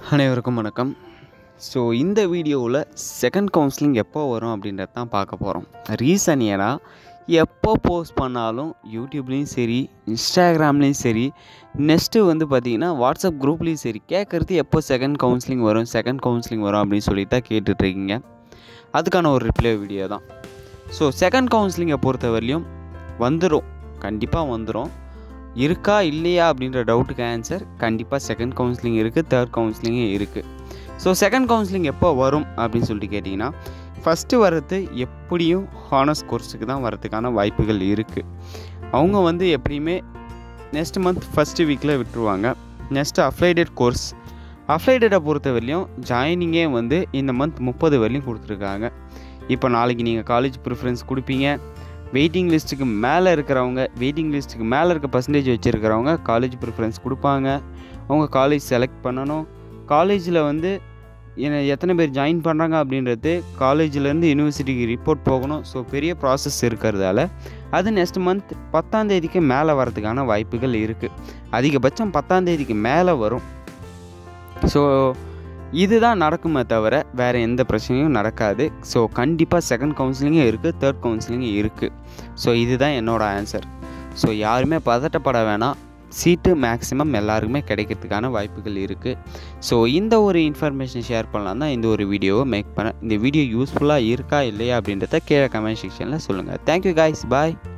அனைவருக்கும் வணக்கம் ஸோ இந்த வீடியோவில் செகண்ட் கவுன்சிலிங் எப்போ வரும் அப்படின்றது தான் பார்க்க போகிறோம் ரீசன் ஏன்னா எப்போ போஸ்ட் பண்ணாலும் யூடியூப்லேயும் சரி இன்ஸ்டாகிராம்லேயும் சரி நெக்ஸ்ட்டு வந்து பார்த்திங்கன்னா வாட்ஸ்அப் குரூப்லேயும் சரி கேட்குறது எப்போ செகண்ட் கவுன்சிலிங் வரும் செகண்ட் கவுன்சிலிங் வரும் அப்படின்னு சொல்லி தான் கேட்டுட்ருக்கீங்க அதுக்கான ஒரு ரிப்ளை வீடியோ தான் ஸோ செகண்ட் கவுன்சிலிங்கை பொறுத்த வரையிலும் வந்துடும் கண்டிப்பாக வந்துடும் இருக்கா இல்லையா அப்படின்ற டவுட்டுக்கு ஆன்சர் கண்டிப்பாக செகண்ட் கவுன்சிலிங் இருக்குது தேர்ட் கவுன்சிலிங்கும் இருக்குது ஸோ செகண்ட் கவுன்சிலிங் எப்போ வரும் அப்படின்னு சொல்லிட்டு கேட்டிங்கன்னா ஃபஸ்ட்டு வர்றது எப்படியும் ஹானர்ஸ் கோர்ஸுக்கு தான் வரதுக்கான வாய்ப்புகள் இருக்குது அவங்க வந்து எப்படியுமே நெக்ஸ்ட் மந்த் ஃபஸ்ட்டு வீக்கில் விட்டுருவாங்க நெக்ஸ்ட்டு அஃப்ளைடட் கோர்ஸ் அஃப்ளைடடை பொறுத்த வரையிலும் ஜாயினிங்கே வந்து இந்த மந்த் முப்பது வரையும் கொடுத்துருக்காங்க இப்போ நாளைக்கு நீங்கள் காலேஜ் ப்ரிஃபரன்ஸ் கொடுப்பீங்க வெயிட்டிங் லிஸ்ட்டுக்கு மேலே இருக்கிறவங்க வெயிட்டிங் லிஸ்ட்டுக்கு மேலே இருக்க பர்சன்டேஜ் வச்சுருக்கிறவங்க காலேஜ் ப்ரிஃபரன்ஸ் கொடுப்பாங்க அவங்க காலேஜ் செலக்ட் பண்ணணும் காலேஜில் வந்து என்ன எத்தனை பேர் ஜாயின் பண்ணுறாங்க அப்படின்றது காலேஜிலேருந்து யூனிவர்சிட்டிக்கு ரிப்போர்ட் போகணும் ஸோ பெரிய ப்ராசஸ் இருக்கிறதால அது நெக்ஸ்ட் மந்த் பத்தாம் தேதிக்கு மேலே வரதுக்கான வாய்ப்புகள் இருக்குது அதிகபட்சம் பத்தாம் தேதிக்கு மேலே வரும் ஸோ இதுதான் நடக்குமே தவிர வேறு எந்த பிரச்சனையும் நடக்காது ஸோ கண்டிப்பாக செகண்ட் கவுன்சிலிங்கும் இருக்குது தேர்ட் கவுன்சிலிங்கும் இருக்குது ஸோ இதுதான் என்னோடய ஆன்சர் ஸோ யாருமே பதட்டப்பட வேணாம் சீட்டு மேக்ஸிமம் எல்லாருக்குமே கிடைக்கிறதுக்கான வாய்ப்புகள் இருக்குது ஸோ இந்த ஒரு இன்ஃபர்மேஷன் ஷேர் பண்ணலாம் தான் இந்த ஒரு வீடியோவை மேக் பண்ணேன் இந்த வீடியோ யூஸ்ஃபுல்லாக இருக்கா இல்லையா அப்படின்றத கீழே கமெண்ட் செக்ஷனில் சொல்லுங்கள் தேங்க்யூ காய்ஸ் பாய்